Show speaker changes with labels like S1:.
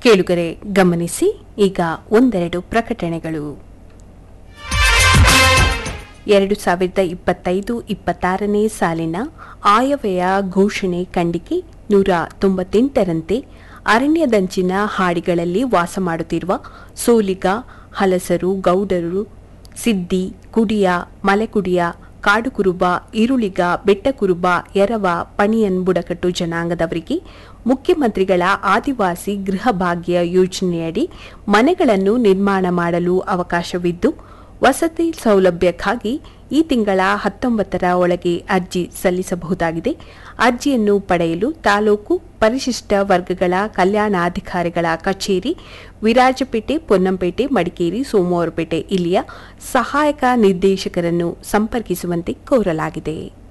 S1: ಕೇಳುಗರೆ ಗಮನಿಸಿ ಈಗ ಒಂದೆರಡು ಪ್ರಕಟಣೆಗಳು ಎರಡು ಸಾವಿರದ ಇಪ್ಪತ್ತೈದು ಇಪ್ಪತ್ತಾರನೇ ಸಾಲಿನ ಆಯವ್ಯಯ ಘೋಷಣೆ ಖಂಡಿಕೆ ನೂರ ತೊಂಬತ್ತೆಂಟರಂತೆ ಅರಣ್ಯದಂಚಿನ ಹಾಡಿಗಳಲ್ಲಿ ವಾಸ ಮಾಡುತ್ತಿರುವ ಸೋಲಿಗ ಹಲಸರು ಗೌಡರು ಸಿದ್ದಿ ಕುಡಿಯ ಮಲೆಕುಡಿಯ ಕಾಡುಕುರುಬ ಈರುಳಿಗ ಬೆಟ್ಟಕುರುಬ ಎರವ ಪಣಿಯನ್ ಬುಡಕಟ್ಟು ಜನಾಂಗದವರಿಗೆ ಮುಖ್ಯಮಂತ್ರಿಗಳ ಆದಿವಾಸಿ ಗೃಹ ಭಾಗ್ಯ ಯೋಜನೆಯಡಿ ಮನೆಗಳನ್ನು ನಿರ್ಮಾಣ ಮಾಡಲು ಅವಕಾಶವಿದ್ದು ವಸತಿ ಸೌಲಭ್ಯಕ್ಕಾಗಿ ಈ ತಿಂಗಳ ಹತ್ತೊಂಬತ್ತರ ಒಳಗೆ ಅರ್ಜಿ ಸಲ್ಲಿಸಬಹುದಾಗಿದೆ ಅರ್ಜಿಯನ್ನು ಪಡೆಯಲು ತಾಲೂಕು ಪರಿಶಿಷ್ಟ ವರ್ಗಗಳ ಕಲ್ಯಾಣಾಧಿಕಾರಿಗಳ ಕಚೇರಿ ವಿರಾಜಪೇಟೆ ಪೊನ್ನಂಪೇಟೆ ಮಡಿಕೇರಿ ಸೋಮವಾರಪೇಟೆ ಇಲ್ಲಿಯ ಸಹಾಯಕ ನಿರ್ದೇಶಕರನ್ನು ಸಂಪರ್ಕಿಸುವಂತೆ ಕೋರಲಾಗಿದೆ